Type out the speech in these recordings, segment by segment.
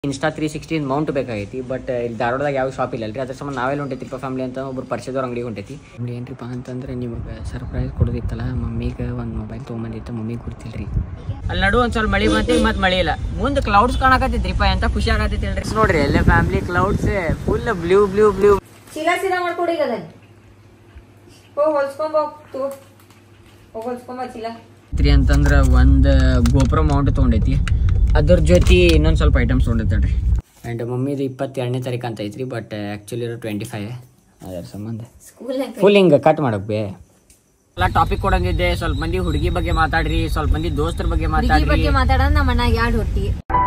Insta three sixteen mount ಬೇಕಾಗೈತಿ but ಇಲ್ಲಿ ಧಾರವಾಡದಾಗ ಯಾವ ಶಾಪ್ ಇಲ್ಲ ಅಲ್ರಿ ಅದ್ರ ಸಂಬಂಧ ನಾವೆಲ್ಲ ಹೊಂಟೈತಿಪ್ಪ ಫ್ಯಾಮಿಲಿ ಅಂತ ಒಬ್ರು ಪರಿಚಯದವ್ರ ಅಂಗಡಿ ಹೊಂಟೈತಿ ಫ್ಯಾಮಿಲಿ ಏನ್ರಿಪ್ಪ ಅಂತಂದ್ರೆ ನಿಮಗೆ ಸರ್ಪ್ರೈಸ್ ಕೊಡೋದಿತ್ತಲ್ಲ ಮಮ್ಮಿಗೆ ಒಂದು ಮೊಬೈಲ್ ತೊಗೊಂಬಂದಿತ್ತು ಮಮ್ಮಿಗೆ ಕೊಡ್ತಿಲ್ರಿ ಅಲ್ಲಿ ನಡು ಒಂದು ಸ್ವಲ್ಪ ಮಳಿ ಬಂತಿ ಮತ್ತೆ ಮಳಿ ಇಲ್ಲ ಮುಂದೆ ಕ್ಲೌಡ್ಸ್ ಕಾಣಕತ್ತೈತ್ರಿಪ್ಪ ಅಂತ ಖುಷಿ ಆಗತ್ತೈತಿ ಹೇಳ್ರಿ ನೋಡ್ರಿ ಎಲ್ಲ family clouds full blue blue blue ಚೀಲ ಸೀದಾ ಮಾಡ್ಕೊಡಿ ಈಗ ಅದನ್ನ ಹೋಗಿ ಹೊಲ್ಸ್ಕೊಂಬ ತಗೋ ಹೋಗಿ ಹೊಲ್ಸ್ಕೊಂಬ ಚೀಲ ತ್ರೀ ಅಂತಂದ್ರೆ ಒಂದು ಗೋಪುರ ಮೌಂಟ್ ತೊಗೊಂಡೈತಿ ಅದ್ರ ಜೊತೆ ಇನ್ನೊಂದು ಸ್ವಲ್ಪ ಐಟಮ್ಸ್ ತೊಗೊಂಡೈತೇಳ್ರಿ ಆ್ಯಂಡ್ ಮಮ್ಮಿದು ಇಪ್ಪತ್ತೆರಡನೇ ತಾರೀಕು ಅಂತ ಐತ್ರಿ ಬಟ್ ಆ್ಯಕ್ಚುಲಿ ಇರೋ ಟ್ವೆಂಟಿ ಫೈವ್ ಅದರ ಸಂಬಂಧ ಸ್ಕೂಲ್ ಫುಲ್ ಹಿಂಗೆ ಕಟ್ ಮಾಡಕ್ ಬೇ ಎಲ್ಲ ಟಾಪಿಕ್ ಕೊಡಂಗಿದ್ದೆ ಸ್ವಲ್ಪ ಮಂದಿ ಹುಡುಗಿ ಬಗ್ಗೆ ಮಾತಾಡ್ರಿ ಸ್ವಲ್ಪ ಮಂದಿ ದೋಸ್ತರ ಬಗ್ಗೆ ಹುಡುಗಿ ಮಾತಾಡ್ರಿ ಬಗ್ಗೆ ಮಾತಾಡೋಣ ನಮ್ಮ ಅಣ್ಣ ಎರಡು ಹೊಟ್ಟಿ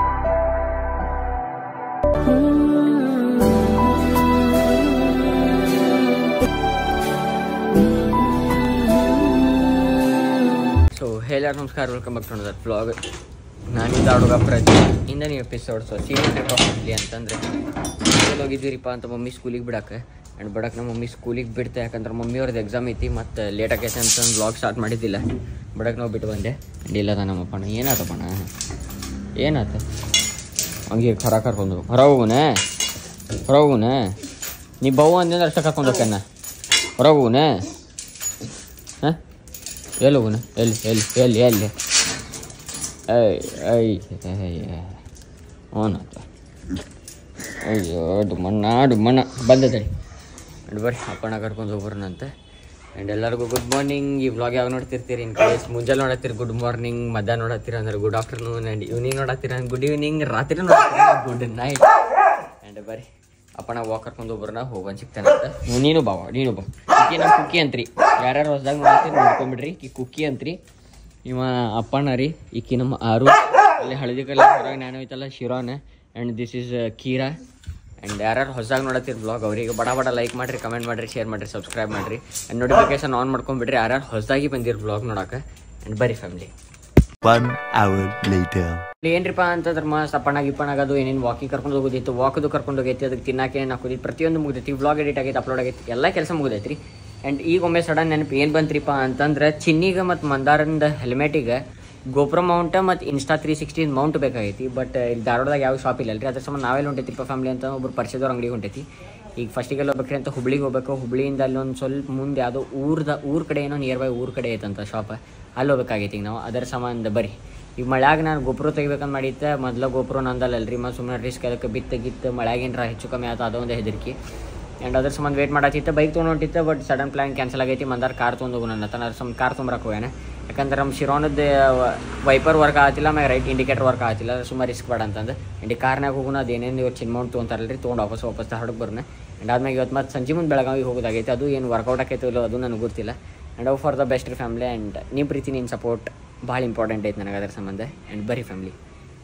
ಸೊ ಹೇಳಾರ ನಮಸ್ಕಾರ welcome back to that vlog ನಾನಿಂದ ಹುಡುಗ ಪ್ರತಿ ಇಂದನೇ episode so serious type of family ಅಂತಂದ್ರೆ ಎಲ್ಲಿ ಹೋಗಿದ್ದೀರಿಪ್ಪ ಅಂತ ಮಮ್ಮಿ ಸ್ಕೂಲಿಗೆ ಬಿಡಕ್ಕೆ ಆ್ಯಂಡ್ ಬಿಡಕ್ಕೆ ನಮ್ಮ ಮಮ್ಮಿ ಸ್ಕೂಲಿಗೆ ಬಿಡ್ತೆ ಯಾಕಂದ್ರೆ ಮಮ್ಮಿ ಅವ್ರದ್ದು ಎಕ್ಸಾಮ್ ಐತಿ ಮತ್ತು ಲೇಟ್ ಆಗೈತೆ ಅಂತ ವ್ಲಾಗ್ ಸ್ಟಾರ್ಟ್ ಮಾಡಿದ್ದಿಲ್ಲ ಬಿಡಕ್ಕೆ ನಾವು ಬಿಟ್ಟು ಬಂದೆ ಆ್ಯಂಡ್ ಇಲ್ಲ ನಮ್ಮಪ್ಪಣ್ಣ ಏನಾತಪ್ಪಣ್ಣ ಏನಾತ ಹಂಗೆ ಹೊರ ಕರ್ಕೊಂಡು ಹೊರ ಹೋಗುನೆ ಹೊರ ಹೋಗುನೆ ನೀ ಬವು ಅಂದಿಂದ ಅಷ್ಟೇ ಕರ್ಕೊಂಡು ಹೋಗ್ತೇನೆ ಹೊರ ಹೋಗುನೆ ಹಾಂ ಎಲ್ಲಿ ಹೋಗುನ ಎಲ್ಲಿ ಎಲ್ಲಿ ಎಲ್ಲಿ ಎಲ್ಲಿ ಐ ಐ ಅವನತ್ತ ಅಯ್ಯೋ ಡುಮ್ಮಣ್ಣ ಡುಮ್ಮಣ್ಣ ಬಂದದಳಿ ಅಂಡ್ ಬರ್ರಿ ಅಪ್ಪಣ್ಣ ಕರ್ಕೊಂಡು ಹೋಗ್ಬರೋಣಂತೆ ಆ್ಯಂಡ್ ಎಲ್ಲರಿಗೂ ಗುಡ್ ಮಾರ್ನಿಂಗ್ ಈ ವ್ಲಾಗ್ ಯಾವಾಗ ನೋಡ್ತಿರ್ತೀರಿ ಇನ್ ಕೇಸ್ ಮುಂಜಾನೆ ನೋಡತ್ತೀರಿ ಗುಡ್ ಮಾರ್ನಿಂಗ್ ಮಧ್ಯಾಹ್ನ ನೋಡತ್ತೀರ ಅಂದ್ರೆ ಗುಡ್ ಆಫ್ಟರ್ನೂನ್ ಆ್ಯಂಡ್ ಈವ್ನಿಂಗ್ ನೋಡತ್ತೀರ ಗುಡ್ ಈವ್ನಿಂಗ್ ರಾತ್ರಿ ನೋಡತ್ತೀರ ಗುಡ್ ನೈಟ್ ಆ್ಯಂಡ್ ಬರ್ರಿ ಅಪ್ಪಣ್ಣ ವಾಕ್ ಕರ್ಕೊಂಡು ಹೋಗ್ಬರೋಣ ಹೋಗೋನ್ ಸಿಗ್ತಾನೆ ಅಂತ ಹ್ಞೂ, ನೀನು ಬಾವ ನೀನು ಬಾ ಈಕಿ ನಮ್ಮ ಕುಕ್ಕಿ ಅಂತ್ರಿ ಯಾರ್ಯಾರು ಹೊಸ್ದಾಗ ನೋಡ್ತೀರಿ ನೋಡ್ಕೊಂಬಿಡ್ರಿ ಈಕಿ ಕುಕ್ಕಿ ಅಂತ್ರಿ ಇವ ಅಪ್ಪಣ್ಣ ರೀ ಈಕಿ ನಮ್ಮ ಆರು ಅಲ್ಲಿ ಹಳದಿ ಕಲ್ಲ ಹೊರಗೆ ನಾನು ಐತಲ್ಲ Shiran and this is Keera and ಯಾರ್ಯಾರು ಹೊಸದಾಗಿ ನೋಡತ್ತೀರಿ ಬ್ಲಾಗ್ ಅವರಿಗೆ ಬಡ ಬಡ ಲೈಕ್ ಮಾಡಿರಿ ಕಮೆಂಟ್ ಮಾಡಿರಿ ಶೇರ್ ಮಾಡಿರಿ ಸಬ್ಸ್ಕ್ರೈಬ್ ಮಾಡಿರಿ ಆ್ಯಂಡ್ ನೋಟಿಫಿಕೇಶನ್ ಆನ್ ಮಾಡ್ಕೊಂಡ್ಬಿಡ್ರಿ ಯಾರ್ಯಾರು ಹೊಸದಾಗಿ ಬಂದಿರಿ ಬ್ಲಾಗ್ ನೋಡಕ್ಕೆ ಆ್ಯಂಡ್ ಬರೀ ಫ್ಯಾಮಿಲಿ One hour later. ಏನ್ರಿಪ್ಪ ಅಂತಂದ್ರೆ ಮಸ್ತ್ ಅಪ್ಪಣ್ಣ ಗಿಪ್ಪಣ್ಣಾಗ ಅದು ಏನೇನು ವಾಕಿಂಗ್ ಕರ್ಕೊಂಡು ಹೋಗೋದಿತ್ತು ವಾಕದು ಕರ್ಕೊಂಡು ಹೋಗೈತಿ ಅದಕ್ಕೆ ತಿನ್ನಕ್ಕೆ ಏನು ಹಾಕೋದಿತ್ತು ಪ್ರತಿಯೊಂದು ಮುಗ್ದೈತಿ ವ್ಲಾಗ್ ಎಡಿಟ್ ಆಗೈತೆ ಅಪ್ಲೋಡ್ ಆಗೈತಿ ಎಲ್ಲ ಕೆಲಸ ಮುಗ್ದೈತ್ರಿ ಆ್ಯಂಡ್ ಈಗ ಒಮ್ಮೆ ಸಡನ್ ನೆನಪು ಏನು ಬಂತ್ರಿಪ್ಪ ಅಂತಂದ್ರೆ ಚಿನ್ನಿಗೆ ಮತ್ತು ಮಂದಾರಂದ ಹೆಲ್ಮೆಟಿಗೆ ಗೋಪುರ ಮೌಂಟ್ ಮತ್ತು ಇನ್ಸ್ಟಾ ತ್ರೀ ಸಿಕ್ಸ್ಟೀನ್ ಮೌಂಟ್ ಬೇಕಾಗೈತಿ ಬಟ್ ಇಲ್ಲಿ ಧಾರವಾಡದಾಗ ಯಾವ ಶಾಪ್ ಇಲ್ಲ ಅಲ್ರಿ ಅದ್ರ ಸಂಬಂಧ ನಾವೆಲ್ಲ ಹೊಂಟೈತಿಪ್ಪ ಫ್ಯಾಮಿಲಿ ಅಂತ ಒಬ್ರು ಪರಿಚಯದವ್ರ ಅಂಗಡಿ ಹೊಂಟೈತಿ ಈಗ ಫಸ್ಟಿಗೆಲ್ಲ ಹೋಗ್ಬೇಕ್ರಿ ಅಂತ ಹುಬ್ಳಿಗೆ ಹೋಗ್ಬೇಕು ಹುಬ್ಳಿಯಿಂದ ಅಲ್ಲಿ ಒಂದು ಸ್ವಲ್ಪ ಮುಂದೆ ಯಾವುದೋ ಊರ್ದ ಊರ ಕಡೆ ಏನೋ ನಿಯರ್ ಬೈ ಊರ ಕಡೆ ಐತಂತ ಶಾಪ್ ಅಲ್ಲಿ ಹೋಗ್ಬೇಕಾಗೈತಿ ಈಗ ನಾವು ಅದರ ಸಂಬಂಧ ಬರ್ರಿ ಈಗ ಮಳ್ಯಾಗ ನಾನು ಗೊಬ್ಬರ ತೆಗಿಬೇಕಂತ ಮಾಡಿದ್ದೆ ಮೊದಲ ಗೊಬ್ಬರ ನಂದಲ್ಲಲ್ರಿ ಮತ್ತು ಸುಮ್ಮನೆ ರಿಸ್ಕ್ ಅದಕ್ಕೆ ಬಿತ್ತ ಗಿತ್ತ ಮಳ್ಯಾಗಿನ್ರ ಹೆಚ್ಚು ಕಮ್ಮಿ ಆಯ್ತು ಅದೊಂದು ಹೆದರಿಕೆ ಆ್ಯಂಡ್ ಅದ್ರ ಸಂಬಂಧ ವೇಟ್ ಮಾಡತ್ತಿತ್ತು ಬೈಕ್ ತೊಗೊಂಡು ಹೊಂಟಿತ್ತು ಬಟ್ ಸಡನ್ ಪ್ಲಾನ್ ಕ್ಯಾನ್ಸಲ್ ಆಗೈತಿ ಮಂದಾರ ಕಾರ್ ತೊಗೊಂಡು ಹೋಗೋಣ ಅಂತ ಅದ್ರ ಸಂಬಂಧ ಕಾರ್ ತೊಂಬರಕ್ಕೆ ಹೋಗ್ಯಾನ ಯಾಕಂದ್ರೆ ನಮ್ಮ ಶಿರೋನದ್ದು ವೈಪರ್ ವರ್ಕ್ ಆಗತ್ತಿಲ್ಲ ಆಮೇಲೆ ರೈಟ್ ಇಂಡಿಕೇಟರ್ ವರ್ಕ್ ಆಗತ್ತಿಲ್ಲ ಸುಮ್ಮನೆ ರಿಸ್ಕ್ ಬೇಡ ಅಂತಂದು ಇಂಡಿ ಕಾರ್ನಾಗ ಹೋಗೋಣ ಅದೇನೇನು ಇವತ್ತು ಚಿನ್ಮೌಂಟ್ ತೊಗೊಂತಾರಲ್ರಿ ತೊಗೊಂಡು ವಾಪಸ್ ವಾಪಸ್ ಹೊರಗೆ ಬರೋಣ ಆ್ಯಂಡ್ ಆದ್ಮೇಲೆ ಇವತ್ತು ಮತ್ತೆ ಸಂಜೆ ಮುಂದೆ ಬೆಳಗಾವಿಗೆ ಹೋಗೋದಾಗೈತೆ ಅದು ಏನು ವರ್ಕೌಟ್ ಆಕೈತೋ ಇಲ್ಲೋ ಅದು ನನಗೆ ಗೊತ್ತಿಲ್ಲ ಆ್ಯಂಡ್ ಅವು for the best family and ನಿಮ್ಮ ಪ್ರೀತಿ ನಿನ್ನ ಸಪೋರ್ಟ್ ಭಾಳ ಇಂಪಾರ್ಟೆಂಟ್ ಐತೆ ನನಗೆ ಅದರ ಸಂಬಂಧ ಆ್ಯಂಡ್ ಬರೀ family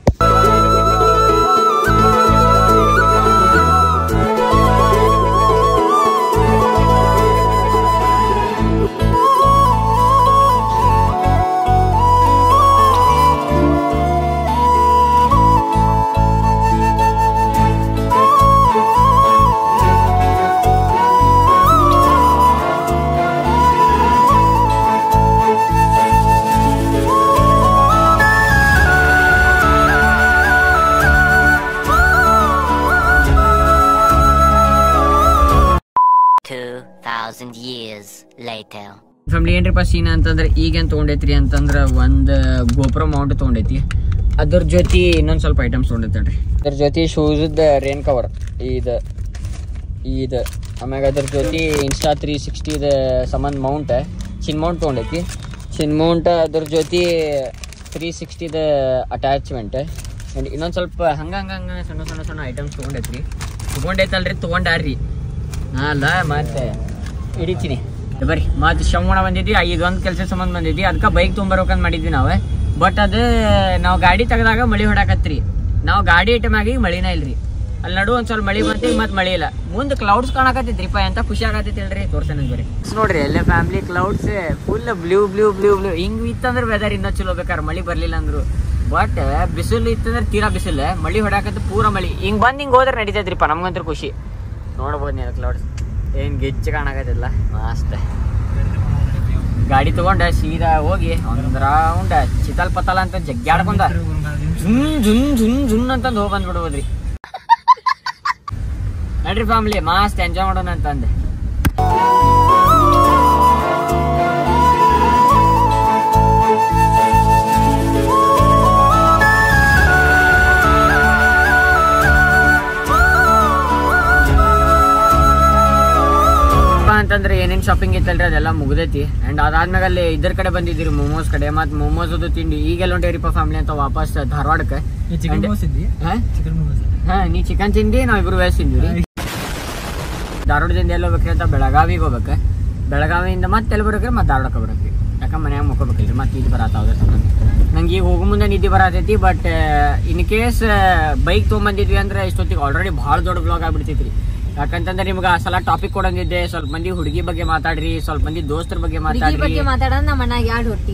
Two thousand years later. Family ಏನ್ರಿಪ್ಪ ಸೀನ್ ಅಂತಂದ್ರೆ ಈಗೇನು ತೊಗೊಂಡೈತ್ರಿ ಅಂತಂದ್ರೆ ಒಂದು ಗೋಪುರ ಮೌಂಟ್ ತೊಗೊಂಡೈತಿ ಅದ್ರ ಜೊತೆ ಇನ್ನೊಂದು ಸ್ವಲ್ಪ ಐಟಮ್ಸ್ ತೊಗೊಂಡೈತೇಳ್ರಿ ಅದ್ರ ಜೊತೆ ಶೂಸದ ರೇನ್ ಕವರ್ ಇದು ಇದು ಆಮ್ಯಾಗ ಅದ್ರ ಜೊತೆ ಇನ್ಸ್ಟಾ ತ್ರೀ ಸಿಕ್ಸ್ಟಿದ ಸಂಬಂಧ ಮೌಂಟ್ ಚಿನ್ ಮೌಂಟ್ ತೊಗೊಂಡೈತಿ ಚಿನ್ ಮೌಂಟ್ ಅದ್ರ ಜೊತೆ ತ್ರೀ ಸಿಕ್ಸ್ಟಿದ ಅಟ್ಯಾಚ್ಮೆಂಟ್ ಆ್ಯಂಡ್ ಇನ್ನೊಂದು ಸ್ವಲ್ಪ ಹಂಗೆ ಹಂಗೆ ಹಂಗೆ ಸಣ್ಣ ಸಣ್ಣ ಸಣ್ಣ ಐಟಮ್ಸ್ ತೊಗೊಂಡೈತ್ರಿ ತೊಗೊಂಡೈತಲ್ರಿ ತೊಗೊಂಡಾರ್ರಿ ಅಲ್ಲ ಮತ್ತೆ ಹಿಡಿತೀನಿ ಬರ್ರಿ ಮತ್ತೆ ಶಮಣ ಬಂದಿದ್ವಿ ಇದೊಂದು ಕೆಲಸ ಸಂಬಂಧ ಬಂದಿದ್ವಿ ಅದಕ್ಕೆ ಬೈಕ್ ತೊಗೊಂಬರ್ಬೇಕಂತ ಮಾಡಿದ್ವಿ ನಾವು ಬಟ್ ಅದು ನಾವು ಗಾಡಿ ತೆಗೆದಾಗ ಮಳಿ ಹೊಡಾಕತ್ರಿ ನಾವು ಗಾಡಿ ಐಟಮ್ ಆಗಿ ಮಳಿನ ಇಲ್ರಿ ಅಲ್ಲಿ ನಡು ಒಂದ್ ಸ್ವಲ್ಪ ಮಳಿ ಬಂತಿ ಮತ್ತೆ ಮಳಿ ಇಲ್ಲ ಮುಂದೆ ಕ್ಲೌಡ್ಸ್ ಕಾಣಕತ್ತೈತ್ರಿಪ್ಪ ಅಂತ ಖುಷಿ ಆಗತೈತಿ ಹೇಳ್ರಿ ತೋರ್ಸನ ಬರ್ರಿ ನೋಡ್ರಿ ಎಲ್ಲ family clouds full blue blue blue blue ಹಿಂಗ್ ಇತ್ತಂದ್ರೆ ವೆದರ್ ಇನ್ನೂ ಚಲೋ ಬೇಕಾರೆ ಮಳಿ ಬರ್ಲಿಲ್ಲ ಅಂದ್ರು ಬಟ್ ಬಿಸಿಲು ಇತ್ತಂದ್ರೆ ತೀರಾ ಬಿಸಿಲು ಮಳಿ ಹೊಡಾಕತ್ತ ಪೂರ ಮಳಿ ಹಿಂಗ್ ಬಂದ್ ಹಿಂಗ್ ಹೋದ್ರೆ ನಡೀತೈತ್ರಿಪ್ಪ ನಮ್ಗಂತೂ ಖುಷಿ ನೋಡ್ಬೋದು ನೀವು ಕ್ಲೌಡ್ಸ್ ಏನ್ ಗಿಚ್ಚ ಕಾಣಕತ್ತಿಲ್ಲ ಮಸ್ತ್ ಗಾಡಿ ತಗೊಂಡ ಸೀದಾ ಹೋಗಿ ಒಂದ್ ರೌಂಡ್ ಚಿತಲ್ ಪತಲ ಅಂತ ಜಗ್ಗಾಡ್ಕೊಂಡ ಜುನ್ ಜುನ್ ಜುನ್ ಜುನ್ ಅಂತಂದು ಹೋಗಿ ಬಂದ್ಬಿಡ್ಬೋದ್ರಿ ನಡ್ರಿ ಫ್ಯಾಮಿಲಿ ಮಸ್ತ್ ಎಂಜಾಯ್ ಮಾಡೋಣ ಅಂತ ಅಂದೆ ಏನಪ್ಪಾ ಅಂತಂದ್ರೆ ಏನೇನ್ ಶಾಪಿಂಗ್ ಇತ್ತಲ್ರಿ ಅದೆಲ್ಲ ಮುಗ್ದೈತಿ ಅಂಡ್ ಅದಾದ್ಮೇಲೆ ಅಲ್ಲಿ ಇದ್ರ ಕಡೆ ಬಂದಿದ್ದೀರಿ ಮೊಮೋಸ್ ಕಡೆ ಮತ್ ಮೊಮೋಸ್ ಅದು ತಿಂಡಿ ಈಗೆಲ್ಲ ಹೊಂಟೇರಿಪ್ಪ ಫ್ಯಾಮಿಲಿ ಅಂತ ವಾಪಸ್ ಧಾರವಾಡಕ್ಕೆ ಚಿಕನ್ And- ಮೋಮೋಸ್ ಇದ್ದಿ ಹಾ? ಚಿಕನ್ ಮೋಮೋಸ್ ಹಾ ನೀ ಚಿಕನ್ ತಿಂದಿ ನಾವ್ ಇಬ್ರು ವೇಸ್ ತಿಂದಿವಿ ಧಾರವಾಡದಿಂದ ಎಲ್ಲ ಹೋಗ್ಬೇಕ್ರಿ ಅಂತ ಬೆಳಗಾವಿಗೆ ಹೋಗ್ಬೇಕು ಬೆಳಗಾವಿಯಿಂದ ಮತ್ತೆ ಎಲ್ಲಿ ಬರ್ಬೇಕ್ರಿ ಮತ್ತೆ ಧಾರವಾಡಕ್ಕೆ ಬರ್ಬೇಕ್ರಿ ಯಾಕಂದ್ರೆ ಮನ್ಯಾಗ ಮುಕ್ಕೋಬೇಕಿಲ್ರಿ ಮತ್ತೆ ಇದು ಬರತ್ತಾವ್ರಿ ನಂಗೆ ಈಗ ಹೋಗೋ ಮುಂದೆ ನಿದ್ದೆ ಬರತೈತಿ ಬಟ್ ಇನ್ ಕೇಸ್ ಬೈಕ್ ತೊಗೊಂಬಂದಿದ್ವಿ ಅಂದ್ರೆ ಇಷ್ಟೊತ್ತಿಗೆ ಆಲ್ರೆಡಿ ಭಾಳ ದೊಡ್ಡ ಬ್ಲಾಗ್ ಆಗ್ಬಿಡ್ತೈತ್ರಿ ಯಾಕಂತಂದ್ರೆ ನಿಮ್ಗೆ ಆ ಸಲ ಟಾಪಿಕ್ ಕೊಡಂಗಿದ್ದೆ ಸ್ವಲ್ಪ ಮಂದಿ ಹುಡುಗಿ ಬಗ್ಗೆ ಮಾತಾಡ್ರಿ ಸ್ವಲ್ಪ ಮಂದಿ ದೋಸ್ತರ ಬಗ್ಗೆ ಹುಡುಗಿ ಮಾತಾಡ್ರಿ ಬಗ್ಗೆ ಮಾತಾಡೋದ್ ನಮ್ಮ ಮನ್ಯಾಗ ಎರಡು ಹೊಟ್ಟಿ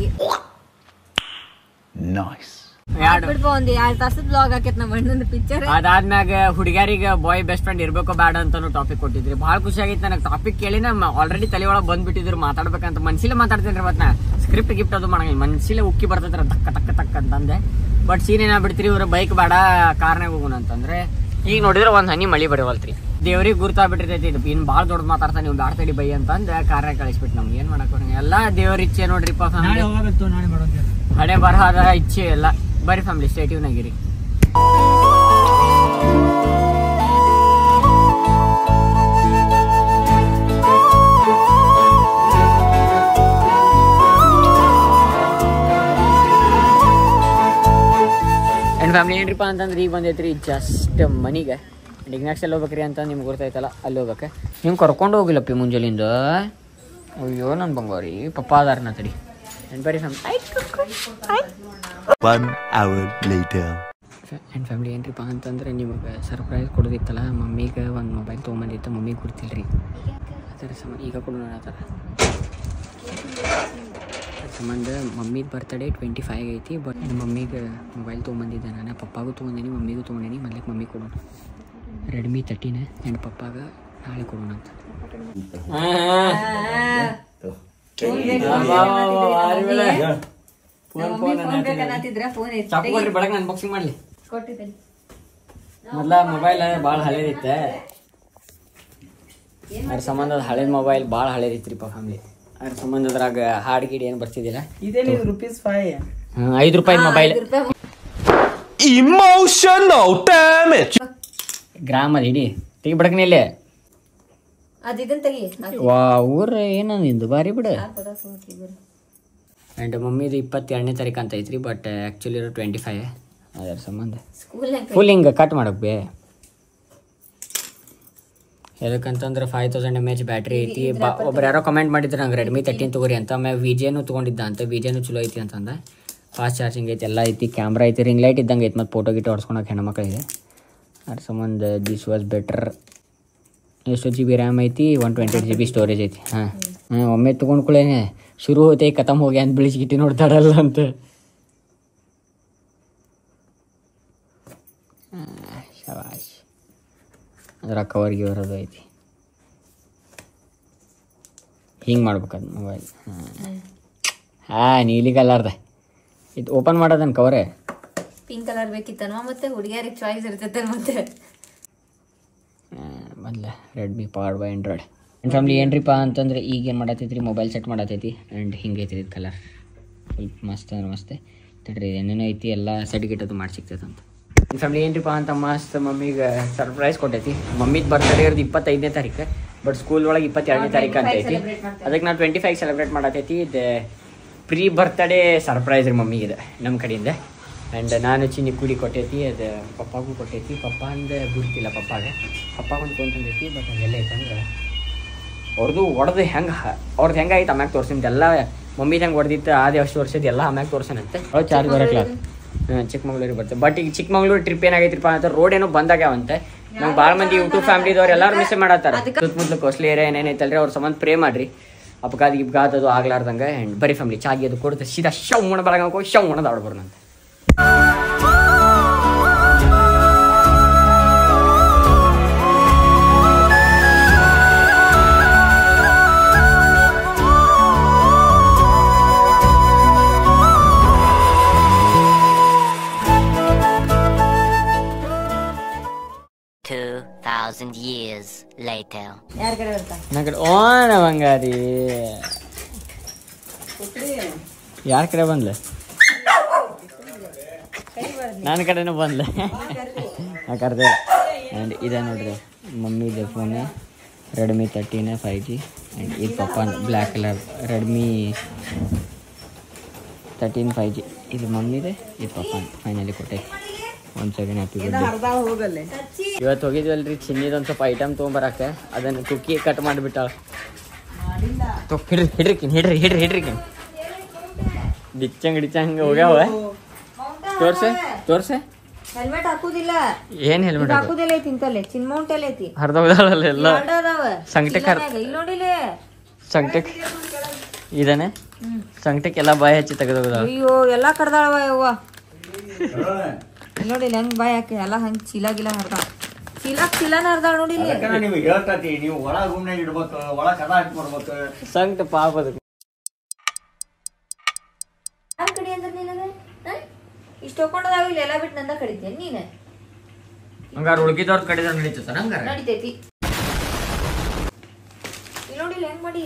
Nice. ಎರಡು ಬಿಡ್ಪ ಒಂದ್ ಎರಡ್ ತಾಸದ ಬ್ಲಾಗ್ ಹಾಕೈತ್ ನಮ್ಮ ಅಣ್ಣನ ಪಿಕ್ಚರ್ ಅದಾದ್ಮ್ಯಾಗ ಹುಡುಗಿಯರಿಗೆ ಬಾಯ್ ಬೆಸ್ಟ್ ಫ್ರೆಂಡ್ ಇರ್ಬೇಕೋ ಬೇಡ ಅಂತಾನು ಟಾಪಿಕ್ ಕೊಟ್ಟಿದ್ರಿ ಭಾಳ ಖುಷಿ ಆಗಿತ್ತು ನನಗೆ ಟಾಪಿಕ್ ಕೇಳಿ ಆಲ್ರೆಡಿ ತಲೆ ಒಳಗೆ ಬಂದ್ಬಿಟ್ಟಿದ್ರು ಮಾತಾಡ್ಬೇಕಂತ ಮನ್ಸಿಲೆ ಮಾತಾಡ್ತೀನಿ ಇವತ್ತು ನಾ ಸ್ಕ್ರಿಪ್ಟ್ ಗಿಫ್ಟ್ ಅದು ಮಾಡಂಗಿಲ್ಲ ಮನ್ಸಿಲೆ ಉಕ್ಕಿ ಬರ್ತೈತ್ರ ತಕ್ಕ ತಕ್ಕ ತಕ್ಕ ಅಂತಂದೆ ಬಟ್ ಸೀನ್ ಏನಾಗ್ಬಿಡ್ತೀರಿ ಇವ್ರ ಬೈಕ್ ಬೇಡ ಕಾರ್ನಾಗ ಹೋಗೋಣ ಅಂತಂದ್ರೆ ಈಗ ನೋಡಿದ್ರೆ ಒಂದ್ ಹನಿ ಮಳಿ ಬರವಲ್ತ್ರಿ ದೇವ್ರಿಗೆ ಗುರ್ತಾಗ್ಬಿಟ್ಟಿರ್ತೈತಿ ಇದು ಇನ್ ಭಾಳ ದೊಡ್ಡ ಮಾತಾಡ್ತಾ ನೀವು ಬ್ಯಾಡ ತಡಿ ಬೈ ಅಂತಂದು ಕಾರ್ನಾಗ ಕಳಿಸ್ಬಿಟ್ಟು ನಮ್ಗೆ ಏನ್ ಮಾಡಕ್ ಬರಂಗಿಲ್ಲ ಎಲ್ಲಾ ದೇವ್ರ ಇಚ್ಛೆ ನೋಡ್ರಿಪ್ಪ ನಾಳೆ family. ಹೋಗಬೇಕು ನಾಳೆ ಮಾಡೋಂತ ಹಣೆ ಬರಹದ ಇಚ್ಛೆ ಎಲ್ಲ ಬರೀ ಫ್ಯಾಮಿಲಿ ಸ್ಟೇಟಿವ್ನಾಗಿರಿ ಅಂಡ್ ಫ್ಯಾಮಿಲಿ ಏನ್ರಿಪ್ಪ ಅಂತಂದ್ರೆ ಈಗ ಬಂದೈತ್ರಿ ಜಸ್ಟ್ ಮನಿಗೆ ಈಗ ನೆಕ್ಸ್ಟ್ ಎಲ್ಲಿ ಹೋಗ್ಬೇಕ್ರಿ ಅಂತ ನಿಮ್ಗೆ ಗೊತ್ತಾಯ್ತಲ್ಲ ಅಲ್ಲಿ ಹೋಗ್ಬೇಕು ನೀವು ಕರ್ಕೊಂಡು ಹೋಗಿಲ್ಲಪ್ಪಿ ಮುಂಜಾಲಿಂದ ಅಯ್ಯೋ ನನ್ನ ಬಂಗಾರಿ ಪಪ್ಪ ಅದಾರನ ತಡಿ ಅಂಡ್ ಬರೀ family One hour later. And family ಏನ್ರಿಪ್ಪ ಅಂತಂದ್ರೆ ನಿಮಗೆ ಸರ್ಪ್ರೈಸ್ ಕೊಡೋದಿತ್ತಲ್ಲ ಮಮ್ಮಿಗೆ ಒಂದು ಮೊಬೈಲ್ ತೊಗೊಂಬಂದಿತ್ತು ಮಮ್ಮಿಗೆ ಕೊಡ್ತಿಲ್ರಿ ಅದರ ಸಂಬಂಧ ಈಗ ಕೊಡೋಣ ಅದ್ರ ಅದ್ರ ಸಂಬಂಧ ಮಮ್ಮಿದು ಬರ್ತಡೇ ಟ್ವೆಂಟಿ ಫೈವ್ ಐತಿ ಬಟ್ ಮಮ್ಮಿಗೆ ಮೊಬೈಲ್ ತೊಗೊಂಬಂದಿದ್ದೆ ನಾನು ಪಪ್ಪಾಗೂ ತೊಗೊಂಡೇನಿ ಮಮ್ಮಿಗೂ ತೊಗೊಂಡೇನಿ ಮೊದ್ಲಿಗೆ ಮಮ್ಮಿಗೆ ಕೊಡೋಣ ರೆಡ್ಮಿ ತರ್ಟೀನ್ ಆ್ಯಂಡ್ ಪಪ್ಪಾಗ ನಾಳೆ ಕೊಡೋಣ ಅಂತ ಫೋನ್ ಚಾಕು ಕೊಡ್ರಿ ಬೆಳಗ್ಗೆ ಅನ್ಬಾಕ್ಸಿಂಗ್ ಮಾಡಲಿ ಕೊಟ್ಟಿದ್ದೆ ಮೊದ್ಲ ಮೊಬೈಲ್ ಭಾಳ ಹಳೇದಿತ್ತೆ ಅದ್ರ ಸಂಬಂಧ ಅದ್ ಹಳೇದ್ ಮೊಬೈಲ್ ಭಾಳ ಹಳೇದಿತ್ರಿಪ್ಪ ಫ್ಯಾಮಿಲಿ ಅದ್ರ ಸಂಬಂಧ ಅದ್ರಾಗ ಹಾಡ್ ಗಿಡ್ ಏನು ಬರ್ತಿದ್ದಿಲ್ಲ ಇದೇನು ರುಪೀಸ್ ಫೈವ್ ಹ್ಮ್, ಐದು ರೂಪಾಯಿ ಮೊಬೈಲ್ Emotional damage. ಗ್ರಾಮ್ ಅದು ಹಿಡಿ ತೆಗಿ ಬಡಕ್ನಿ ಇಲ್ಲೇ ಅದ್ ಇದನ್ ತೆಗಿ ವಾ ಊರ ಏನಂದು ಬಾರಿ ಬಿಡು ಆ್ಯಂಡ್ ಮಮ್ಮಿದು ಇಪ್ಪತ್ತೆರಡನೇ ತಾರೀಕು ಅಂತ ಐತ್ರಿ ಬಟ್ ಆ್ಯಕ್ಚುಲಿ ಇರೋ ಟ್ವೆಂಟಿ ಫೈವ್ ಅದರ ಸಂಬಂಧ ಸ್ಕೂಲ್ ಫುಲ್ ಹಿಂಗೆ ಕಟ್ ಮಾಡಕ್ ಬೇ ಎದಕ್ಕಂತಂದ್ರೆ five thousand M H battery ಐತಿ ಬಾ ಒಬ್ರು ಯಾರೋ ಕಮೆಂಟ್ ಮಾಡಿದ್ರು ನಂಗೆ ರೆಡ್ಮಿ ತರ್ಟೀನ್ ತಗೋರಿ ಅಂತ ಆಮೇಲೆ ವಿಜೇನು ತೊಗೊಂಡಿದ್ದ ಅಂತ ವಿಜೇನು ಚಲೋ ಐತಿ ಅಂತಂದ ಫಾಸ್ಟ್ ಚಾರ್ಜಿಂಗ್ ಐತಿ ಎಲ್ಲ ಐತಿ ಕ್ಯಾಮ್ರಾ ಐತಿ ರಿಂಗ್ ಲೈಟ್ ಇದ್ದಂಗೆ ಐತಿ ಮತ್ತು ಫೋಟೋ ಗಿಟೋ ಹೊಡ್ಸ್ಕೊಳಕ್ಕೆ ಹೆಣ್ಮಕ್ಳಿಗೆ ಅದ್ರ ಸಂಬಂಧ ದಿಸ್ ವಾಸ್ ಬೆಟರ್ ಎಷ್ಟು ಜಿ ಬಿ ರ್ಯಾಮ್ ಐತಿ one twenty eight G B storage ಐತಿ ಹಾಂ ಹಾಂ ಒಮ್ಮೆ ತೊಗೊಂಡ್ಕೊಳ್ಳೇನೆ ಶುರು ಹೋಯ್ತು ಖತಮ್ ಹೋಗಿ ಅಂತ ಬಿಳಿಸ್ಗಿಟ್ಟಿ ನೋಡ್ತಾರಲ್ಲ ಅಂತ ಶವಾಶ್ ಅದ್ರ ಕವರ್ ಗಿವರ್ ಅದು ಐತಿ ಹಿಂಗೆ ಮಾಡ್ಬೇಕದು ಮೊಬೈಲ್ ಹಾಂ ಹಾಂ ನೀಲಿ ಕಲರ್ದ ಇದು ಓಪನ್ ಮಾಡೋದನ್ ಕವರೇ ಪಿಂಕ್ ಕಲರ್ ಬೇಕಿತ್ತನೋ ಮತ್ತೆ ಹುಡುಗಿಯರಿಗೆ ಚಾಯ್ಸ್ ಇರ್ತೈತೆ ಮತ್ತೆ ಮೊದಲ ರೆಡ್ಮಿ ಪವರ್ಡ್ ಬೈ ಆಂಡ್ರಾಯ್ಡ್ ನನ್ನ ಫ್ಯಾಮ್ಲಿ ಏನ್ರಿಪ್ಪ ಅಂತಂದ್ರೆ ಈಗ ಏನು ಮಾಡತೈತ್ರಿ ಮೊಬೈಲ್ ಸೆಟ್ ಮಾಡತೈತಿ ಆ್ಯಂಡ್ ಹಿಂಗೆ ಐತ್ರಿ ಇದು ಕಲರ್ ಫುಲ್ ಮಸ್ತ್ ಅಂದ್ರೆ ಮಸ್ತ್ ತಡ್ರಿ ಏನೇನೋ ಐತಿ ಎಲ್ಲ ಸೆಟ್ ಗಿಟ್ ಅದು ಮಾಡಿ ಸಿಗ್ತೈತೆ ಅಂತ ನನ್ನ ಫ್ಯಾಮ್ಲಿ ಏನ್ರಿಪ್ಪ ಅಂತ ಮಸ್ತ್ ಮಮ್ಮಿಗೆ ಸರ್ಪ್ರೈಸ್ ಕೊಟ್ಟೈತಿ ಮಮ್ಮಿದು ಬರ್ತಡೇ ಇರೋದು ಇಪ್ಪತ್ತೈದನೇ ತಾರೀಕು ಬಟ್ ಸ್ಕೂಲ್ ಒಳಗೆ ಇಪ್ಪತ್ತೆರಡನೇ ತಾರೀಕು ಅಂತ ಐತಿ ಅದಕ್ಕೆ ನಾವು ಟ್ವೆಂಟಿ ಫೈವ್ ಸೆಲೆಬ್ರೇಟ್ ಮಾಡತೈತಿ ಇದು ಪ್ರೀ ಬರ್ತಡೇ ಸರ್ಪ್ರೈಸ್ ರೀ ಮಮ್ಮಿಗೆ ಇದು ನಮ್ಮ ಕಡೆಯಿಂದ ಆ್ಯಂಡ್ ನಾನು ಚಿನ್ನಿ ಕುಡಿ ಕೊಟ್ಟೈತಿ ಅದು ಪಪ್ಪಾಗೂ ಕೊಟ್ಟೈತಿ ಪಪ್ಪ ಅಂದ್ರೆ ಗುರ್ತಿಲ್ಲ ಪಪ್ಪಾಗೆ ಪಪ್ಪ ಒಂದು ಫೋನ್ ತಂದೈತಿ ಬಟ್ ಅದೆಲ್ಲ ಐತಂದ್ರೆ ಅವ್ರದ್ದು ಹೊಡೆದು ಹೆಂಗೆ ಅವ್ರದ್ದು ಹೆಂಗೆ ಆಯ್ತು ಆಮ್ಯಾಗ ತೋರ್ಸಿಂತ ಎಲ್ಲ ಮಮ್ಮಿದು ಹೆಂಗೆ ಹೊಡೆದಿತ್ತು ಆದ ಎಷ್ಟು ವರ್ಷದ ಎಲ್ಲ ಆಮ್ಯಾಗ ತೋರ್ಸನಂತೆ ಅವ್ರು ಚಾರ್ಜ್ ಬರಕ್ಲ ಹಾಂ ಚಿಕ್ಕಮಂಗ್ಳೂರಿಗೆ ಬರ್ತದೆ ಬಟ್ ಈಗ ಚಿಕ್ಕಮಂಗ್ಳೂರು ಟ್ರಿಪ್ ಏನಾಗೈತಿಪ್ಪ ಅಂತ ರೋಡ್ ಏನೋ ಬಂದಾಗ್ಯಾವಂತೆ ನಂಗೆ ಭಾಳ ಮಂದಿ ಯೂಟ್ಯೂಬ್ ಫ್ಯಾಮಿಲಿದವ್ರು ಎಲ್ಲರೂ ಮಿಸ್ ಮಾಡತ್ತಾರ ಸುತ್ತಮುತ್ತಲು ಕೋಸ್ಟ್ಲಿ ಏರಿಯಾ ಏನೇನೈತಲ್ರಿ ಅವ್ರ ಸಂಬಂಧ ಪ್ರೇ ಮಾಡ್ರಿ ಅಪಘಾತ ಗಿಪ್ಘಾತ ಅದು ಆಗ್ಲಾರ್ದಂಗೆ ಆ್ಯಂಡ್ ಬರೀ ಫ್ಯಾಮಿಲಿ ಚಾಗಿ ಅದು ಕೊಡುತ್ತೆ ಸೀದಾ ಶವ್ ಉಣ ಬೆಳಗ್ಗೆ ಹೋಗಿ ಶವ್ ಉಣದ ಆಡ್ಬರ್ನಂತೆ 2,000 years later. ಯಾರ ಕಡೆ ಬರ್ತಾ ನಾ ಕಡೆ ಓನ ಬಂಗಾರಿ ಯಾರ ಕಡೆ ಬಂದ್ಲೆ ನನ್ನ ಕಡೆನೂ ಬಂದ್ಲೆ ನಾ ಕರ್ದೆ ಆ್ಯಂಡ್ ಇದೆ ನೋಡ್ರಿ ಮಮ್ಮಿದು phone Redmi thirteen five G and ಇದು ಪಪ್ಪ black colour Redmi thirteen five G ಇದು ಮಮ್ಮಿದೆ ಇದು ಪಪ್ಪ ಫೈನಲಿ ಕೊಟ್ಟೆ ಒಂದು ಸೆಕೆಂಡ್ ಹ್ಯಾಪಿ ಬರ್ಡೇ ಇವತ್ತು ಹೋಗಿದ್ವಲ್ರಿ ಚಿನ್ನಿದೊಂದು ಸ್ವಲ್ಪ ಐಟಮ್ ತೊಗೊಂಬರಕ್ಕೆ ಅದನ್ನು ಕುಕ್ಕಿ ಕಟ್ ಮಾಡಿಬಿಟ್ಟಾಳ ಹಿಡ್ರಿ ಹಿಡ್ರಿಕಿನ್ ಹಿಡ್ರಿ ಹಿಡ್ರಿ ಹಿಡ್ರಿಕಿನ್ ಡಿಚ್ಚಂಗ್ ಡಿಚ್ಚಂಗ್ ಹೋಗ್ಯಾವ ತೋರ್ಸೆ ತೋರ್ಸೆ ಹೆಲ್ಮೆಟ್ ಹಾಕುದಿಲ್ಲ ಏನ್ ಹೆಲ್ಮೆಟ್ ಇದು ಹಾಕುದಿಲ್ಲ ಐತಿ ಇಂತಲ್ಲೇ ಚಿನ್ಮೌಂಟ್ ಎಲ್ಲ ಐತಿ ಹರ್ದ ಹೋಗ್ದಾಳಲ್ಲ ಎಲ್ಲ ಎರಡು ಅದಾವ ಸಂಕಟಕ್ಕೆ ಹರ್- ಚೀಲನ್ಯಾಗ. ಇಲ್ಲಿ ನೋಡಿಲೆ ಸಂಕಟಕ್ ಇದಾನೆ ಸಂಕಟಕ್ಕೆ ಎಲ್ಲ ಬಾಯಿ ಹಚ್ಚಿ ತೆಗೆದೋಗ್ದಾಳ ಅಯ್ಯೋ ಎಲ್ಲಾ ಕಡ್ದಾಳವ ಯವ್ವ ಇಲ್ಲಿ ನೋಡಿಲ್ಲ ಹೆಂಗ್ ಬಾಯ್ ಹಾಕಿ ಎಲ್ಲ ಹಂಗ್ ಚೀಲ ಗಿಲ ಹರ್ದಾಳ ಚೀಲ ಚೀಲನ ಹರ್ದಾಳ ನೋಡಿಲಿ ನೀವು ಹೇಳ್ತತಿ ನೀವು ಒಳ ರೂಮ್ನಾಗ ಇಡ್ಬೇಕು ಒಳ ಕದ ಹಾಕ್ಬಿಡ್ಬೇಕು ಸಂಕಟ ಪಾಪದ ಯಾರ್ ಕಡಿ ಅಂದ್ರ ನಿನಗ ಇಷ್ಟ ಹೋಗ್ಕೊಂಡದಾವ ಇಲ್ಲಿ ಎಲ್ಲ ಬಿಟ್ಟು ನಂದ ಕಡಿತೇನೆ ನೀನ ಹಂಗಾರ ಉಳ್ಕಿದವ್ರ ಕಡಿದ್ರ ನಡೀತದ ಹಂಗಾರ ನಡಿತೈತಿ ಇಲ್ಲಿ ನೋಡಿಲ್ಲ ಹೆಂಗ್ ಮಾಡಿ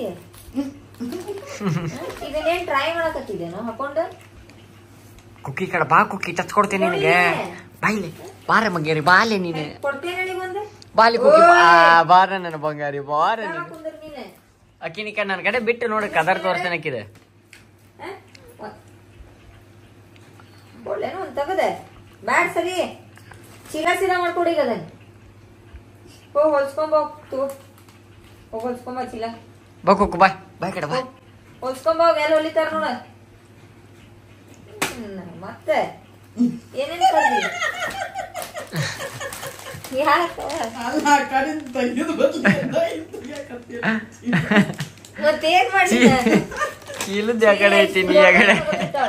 ಇದನ್ನೇನ್ ಟ್ರೈ ಮಾಡಕತ್ತಿದೇನೋ ಹಾಕೊಂಡು ಕುಕ್ಕಿ ಕಡೆ ಬಾ ಕುಕ್ಕಿ ಚಚ್ಕೊಡ್ತೀನಿ ನಿನಗೆ ಬಾಯ್ಲಿ ಬಾರೆ ಮಂಗೇರಿ ಬಾಲೆ ನೀನೆ ಕೊಡ್ತೇನೆ ನಡಿ ಬಂದೆ ಬಾಲಿ ಕುಕ್ಕಿ ಬಾ ಬಾರ ನನ್ನ ಬಂಗಾರಿ ಬಾರ ನೀನು ಕುಂದ್ರ ನೀನೆ ಅಕ್ಕಿನಿ ಕಡೆ ನನ್ನ ಕಡೆ ಬಿಟ್ಟು ನೋಡಿ ಕದರ್ ತೋರಿಸ್ತೇನೆ ಅಕ್ಕಿದೆ ಒಳ್ಳೆನೋ ಒಂದ್ ತಗದೆ ಬ್ಯಾಡ್ ಸರಿ ಚೀಲ ಸೀದಾ ಮಾಡ್ಕೊಡಿ ಈಗ ಅದನ್ನ ಹೋಗ್ ಹೊಲ್ಸ್ಕೊಂಬ ತಗೋ ಹೋಗ್ ಹೊಲ್ಸ್ಕೊಂಬ ಚೀಲ ಬಾ ಕುಕ್ಕು ಬಾಯ್ ಬಾಯ್ ಕಡೆ ಬಾ ಹೋಗ್ ಹೊಲ್ಸ್ಕೊಂಬ ಎಲ್ಲಿ ಹೊಲಿತಾರ ನೋಡ ಹ್ಮ್, ಮತ್ತೆ ಏನೇನ್ ಕರ್ದಿ ಯಾಕ ಮತ್ತೇನ್ ಮಾಡಿದ ಚೀಲದ ಆ ಕಡೆ ಐತಿ ನೀ ಆ ಕಡೆ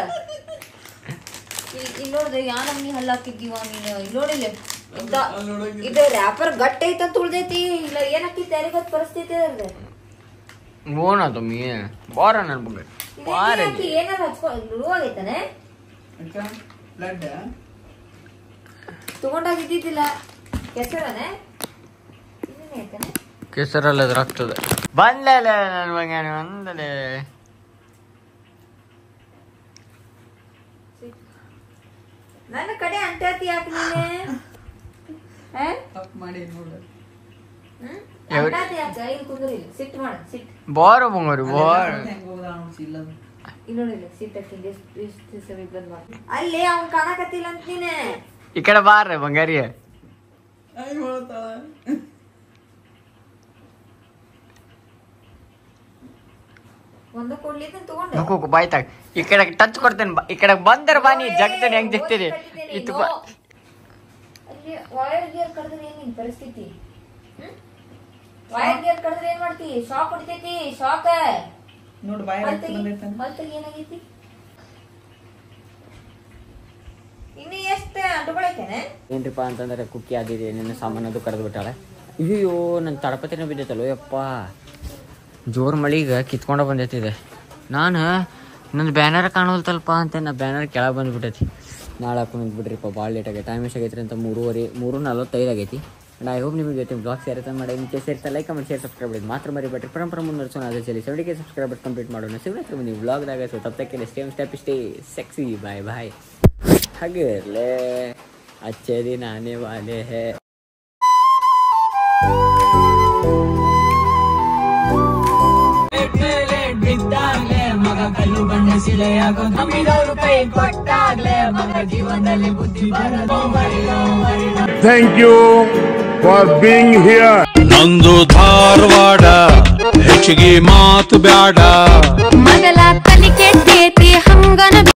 ಇಲ್ಲಿ ನೋಡ್ದೆ ಯಾ ನಮ್ನಿ ಹಲ್ಲ ಹಾಕಿದ್ದೀವ ನೀನು ಇಲ್ಲಿ ನೋಡಿಲ್ಲ ಇಂತ ಇದು ರ್ಯಾಪರ್ ಗಟ್ಟ ಐತ ತುಳ್ದೈತಿ ಇಲ್ಲ ಏನ್ ಹಾಕಿತ್ತು ಯಾರಿಗೊತ್ ಪರಿಸ್ಥಿತಿ ಅದ ಓನ ತಮ್ಮಿ ಬಾರ ನನ್ನ ಬಂಗಾರಿ ಬಾರ ಹಾಕಿ ಏನಾರ ಹಚ್ಕೊಂಡ್ ನುಡುವಾಗೈತಾನೆ ಬ್ಲಡ್ ತಗೊಂಡಾಗ ಇದ್ದಿದ್ದಿಲ್ಲ ಕೆಸರನೆ ಇದನ್ನೇ ಐತಾನೆ ಕೆಸರಲ್ಲಿ ಅದ್ರ ಆಗ್ತದೆ ಬಂದಲ್ಲ ನನ್ನ ಬಂಗಾರಿ ಬಂದಲೆ ನನ್ನ ಕಡೆ ಅಂಟಾತಿ ಯಾಕೆ ನೀನೆ ಹಾ? ತಪ್ಪು ಮಾಡಿ ನೋಡು ಹ್ಮ್? ಯಾವ- ಅಂಟಾತಿ ಯಾಕ ಇಲ್ಲಿ ಕುಂದ್ರಿ ಸಿಟ್ ಮಾಡ ಸಿಟ್ ಬಾರ ಬಂಗಾರಿ ಬಾರ ಹೆಂಗ್ ಹೋಗ್ದ ಅವ್ನು ಚೀಲದ ಇಲ್ಲಿ ನೋಡಿಲ್ಲ ಸಿಟ್ ಹಾಕಿಂದ ಎಷ್ಟು ಎಷ್ಟು ದಿವಸ ಬಂದ್ ಮಾಡಿ ಅಲ್ಲಿ ಅವ್ನ್ ಕಾಣಕತ್ತಿಲ್ಲ ಅಂತ ನೀನೆ ಈ ಕಡೆ ಬಾರ ಬಂಗಾರಿ ಹೆಂಗ್ ಹೇಳ್ತಾಳ ಒಂದ ಕೊಡ್ಲಿಕ್ಕೆ ತಗೊಂಡೆ ಹೋಗು ಬಾಯ್ ತಾಗ ಈ ಕಡೆ ಟಚ್ ಕೊಡ್ತೇನೆ ಬಾ ಈ ಕಡೆ ಬಂದರ ಬಾ ನೀ ಜಗ್ತೇನೆ ಹೆಂಗ್ ಜಗ್ತೇನೆ ಇತ್ತು ಬಾ ಅಲ್ಲಿ ವೈರ್ ಗೇರ್ ಕಡಿದ್ರೆ ಏನ್ ನಿನ್ ಪರಿಸ್ಥಿತಿ ವೈರ್ ಗೇರ್ ಕಡಿದ್ರೆ ಏನ್ ಮಾಡ್ತಿ ಶಾಕ್ ಹೊಡಿತೈತಿ ಶಾಕ್ ನೋಡು ಬಾಯಿ ರಕ್ತ ಬಂದೈತಾನ ಮಲ್ತಗಿ ಏನಾಗೈತಿ ಇನ್ನು ಎಷ್ಟ ಅಂಟುಗಳೈತೇನೆ ಏನ್ರಿಪ್ಪ ಅಂತಂದ್ರೆ ಕುಕ್ಕಿ ಆದಿದೆ ನಿನ್ನ ಸಾಮಾನು ಅದು ಕರೆದು ಬಿಟ್ಟಾಳೆ ಅಯ್ಯೋ ನನ್ನ ತಡಪತಿನ ಬಿದ್ದೈತಲ್ಲೋ ಯಪ್ಪ ಜೋರ್ ಮಳಿಗೆ ಕಿತ್ಕೊಂಡ ಬಂದೈತಿದೆ ನಾನು ನನ್ನ ಬ್ಯಾನರ್ ಕಾಣೋಲ್ತಲ್ಪ ಅಂತ ನಾ ಬ್ಯಾನರ್ ಕೆಳಗೆ ಬಂದ್ಬಿಟ್ಟೈತಿ ನಾಳೆ ಹಾಕೊಂಡು ಬಿಡ್ರಿಪ್ಪ ಭಾಳ ಲೇಟ್ ಆಗೈತೆ ಟೈಮ್ ಎಷ್ಟು ಆಗೈತ್ರಿ ಅಂತ ಮೂರುವರೆ ಮೂರು ನಲ್ವತ್ತೈದು ಆಗೈತಿ ಅಂಡ್ ಐ ಹೋಪ್ ನಿಮಗೆ ಜೊತೆ ಬ್ಲಾಗ್ ಸೇರಿತ ಮಾಡಿ ನಿಮಗೆ ಸೇರ್ತಾ ಲೈಕ್ ಕಮೆಂಟ್ ಶೇರ್ ಸಬ್ಸ್ಕ್ರೈಬ್ ಮಾಡಿ ಮಾತ್ರ ಮರಿಬೇಡ್ರಿ ಪರಂಪರ ಮುಂದುವರ್ಸೋಣ ಅದೇ ಚಲಿ ಸೆವೆಂಟಿಗೆ ಸಬ್ಸ್ಕ್ರೈಬರ್ ಕಂಪ್ಲೀಟ್ ಮಾಡೋಣ ಸಿಗ್ಬೇಕು ನೀವು ಬ್ಲಾಗ್ದಾಗ ಸೊ ತಪ್ಪಕ್ಕೆ ಸ್ಟೇಮ್ step stay sexy bye bye ಹಾಗೆ ಇರಲೇ अच्छे दिन आने वाले हैं Thank you for being here. ನಂದು ಧಾರವಾಡ ಹೆಚ್ಚಿಗೆ ಮಾತು ಬ್ಯಾಡ ಮಗಲ ತಲಿ ಕೆಟ್ಟೇತಿ ಹಂಗನ